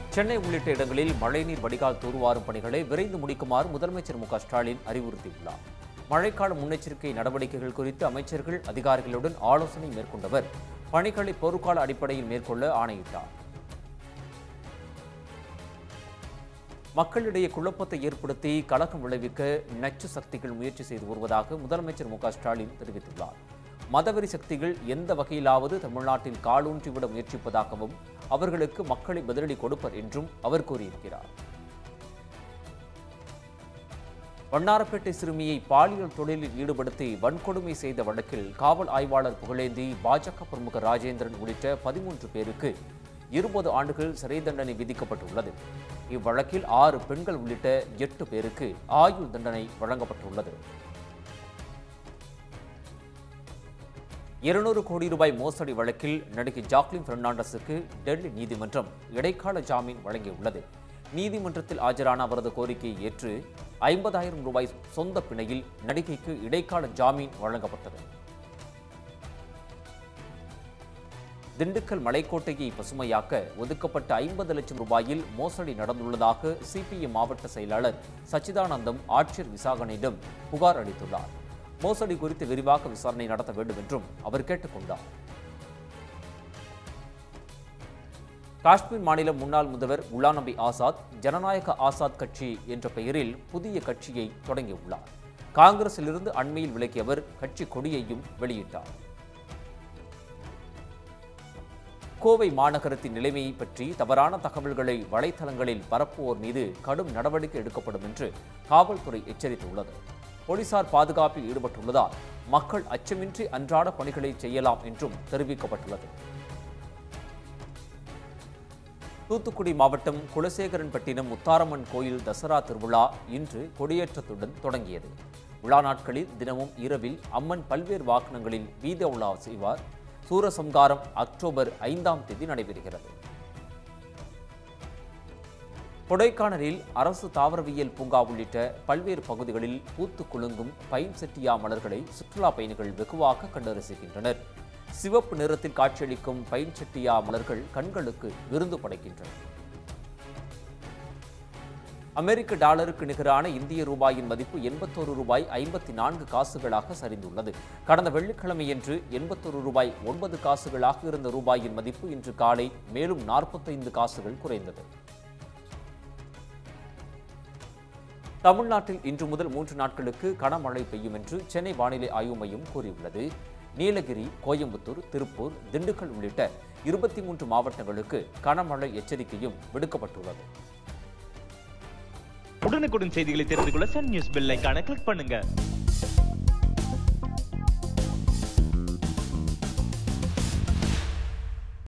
சென்னை உள்ளிட்ட இடங்களில் மழைநீர் வடிகால் தூர்வாரும் பணிகளை விரைந்து முடிக்குமாறு முதலமைச்சர் மு க ஸ்டாலின் அறிவுறுத்தியுள்ளார் மழைக்கால முன்னெச்சரிக்கை நடவடிக்கைகள் குறித்து அமைச்சர்கள் அதிகாரிகளுடன் ஆலோசனை மேற்கொண்டவர் பணிகளை போர்க்கால அடிப்படையில் மேற்கொள்ள ஆணையிட்டார் மக்களிடையே குழப்பத்தை ஏற்படுத்தி கலகம் விளைவிக்க நச்சு சக்திகள் முயற்சி செய்து வருவதாக முதலமைச்சர் மு க ஸ்டாலின் தெரிவித்துள்ளார் மதவெறி சக்திகள் எந்த வகையிலாவது தமிழ்நாட்டில் காலூன்றிவிட முயற்சிப்பதாகவும் அவர்களுக்கு மக்களை பதிலடி கொடுப்பர் என்றும் அவர் கூறியிருக்கிறார் வண்ணாரப்பேட்டை சிறுமியை பாலியல் தொழிலில் ஈடுபடுத்தி வன்கொடுமை செய்த வழக்கில் காவல் ஆய்வாளர் புகழேந்தி பாஜக பிரமுகர் ராஜேந்திரன் உள்ளிட்ட பதிமூன்று பேருக்கு இருபது ஆண்டுகள் சிறை தண்டனை விதிக்கப்பட்டுள்ளது இவ்வழக்கில் ஆறு பெண்கள் உள்ளிட்ட எட்டு பேருக்கு ஆயுள் தண்டனை வழங்கப்பட்டுள்ளது இருநூறு கோடி ரூபாய் மோசடி வழக்கில் நடிகை ஜாக்லின் பெர்னாண்டஸுக்கு டெல்லி நீதிமன்றம் இடைக்கால ஜாமீன் வழங்கியுள்ளது நீதிமன்றத்தில் ஆஜரான அவரது கோரிக்கையை ஏற்று ஐம்பதாயிரம் ரூபாய் சொந்த பிணையில் நடிகைக்கு இடைக்கால ஜாமீன் வழங்கப்பட்டது திண்டுக்கல் மலைக்கோட்டையை பசுமையாக்க ஒதுக்கப்பட்ட ஐம்பது லட்சம் ரூபாயில் மோசடி நடந்துள்ளதாக சிபிஎம் மாவட்ட செயலாளர் சச்சிதானந்தம் ஆட்சியர் விசாகனிடம் புகார் அளித்துள்ளார் மோசடி குறித்து விரிவாக விசாரணை நடத்த வேண்டும் என்றும் அவர் கேட்டுக்கொண்டார் காஷ்மீர் மாநில முன்னாள் முதல்வர் குலாம் நபி ஆசாத் ஜனநாயக ஆசாத் கட்சி என்ற பெயரில் புதிய கட்சியை தொடங்கியுள்ளார் காங்கிரசிலிருந்து அண்மையில் விலகிய அவர் கட்சி கொடியையும் வெளியிட்டார் கோவை மாநகரத்தின் நிலைமையை பற்றி தவறான தகவல்களை வலைத்தளங்களில் பரப்புவோர் மீது கடும் நடவடிக்கை எடுக்கப்படும் என்று காவல்துறை எச்சரித்துள்ளது போலீசார் பாதுகாப்பில் ஈடுபட்டுள்ளதால் மக்கள் அச்சமின்றி அன்றாட பணிகளை செய்யலாம் என்றும் தெரிவிக்கப்பட்டுள்ளது தூத்துக்குடி மாவட்டம் குலசேகரன்பட்டினம் முத்தாரம்மன் கோயில் தசரா திருவிழா இன்று கொடியேற்றத்துடன் தொடங்கியது விழா நாட்களில் தினமும் இரவில் அம்மன் பல்வேறு வாகனங்களில் வீத உலா செய்வார் சூரசம்காரம் அக்டோபர் ஐந்தாம் தேதி நடைபெறுகிறது கொடைக்கானலில் அரசு தாவரவியல் பூங்கா உள்ளிட்ட பல்வேறு பகுதிகளில் பூத்து குலுங்கும் பைன் செட்டியா மலர்களை சுற்றுலா பயணிகள் வெகுவாக கண்டு ரசிக்கின்றனர் சிவப்பு நிறத்தில் காட்சியளிக்கும் பைன் செட்டியா மலர்கள் கண்களுக்கு விருந்து படைக்கின்றன அமெரிக்க டாலருக்கு நிகரான இந்திய ரூபாயின் மதிப்பு எண்பத்தோரு ரூபாய் ஐம்பத்தி நான்கு காசுகளாக சரிந்துள்ளது கடந்த வெள்ளிக்கிழமையன்று எண்பத்தொரு ரூபாய் ஒன்பது காசுகளாக இருந்த ரூபாயின் மதிப்பு இன்று காலை மேலும் நாற்பத்தைந்து காசுகள் குறைந்தது தமிழ்நாட்டில் இன்று முதல் மூன்று நாட்களுக்கு கனமழை பெய்யும் என்று சென்னை வானிலை ஆய்வு மையம் கூறியுள்ளது நீலகிரி கோயம்புத்தூர் திருப்பூர் திண்டுக்கல் உள்ளிட்ட இருபத்தி மூன்று மாவட்டங்களுக்கு கனமழை எச்சரிக்கையும் விடுக்கப்பட்டுள்ளது உடனுக்குடன் செய்திகளை தெரிந்து கொள்ள சன் நியூஸ் பெல் ஐகானை கிளிக் பண்ணுங்க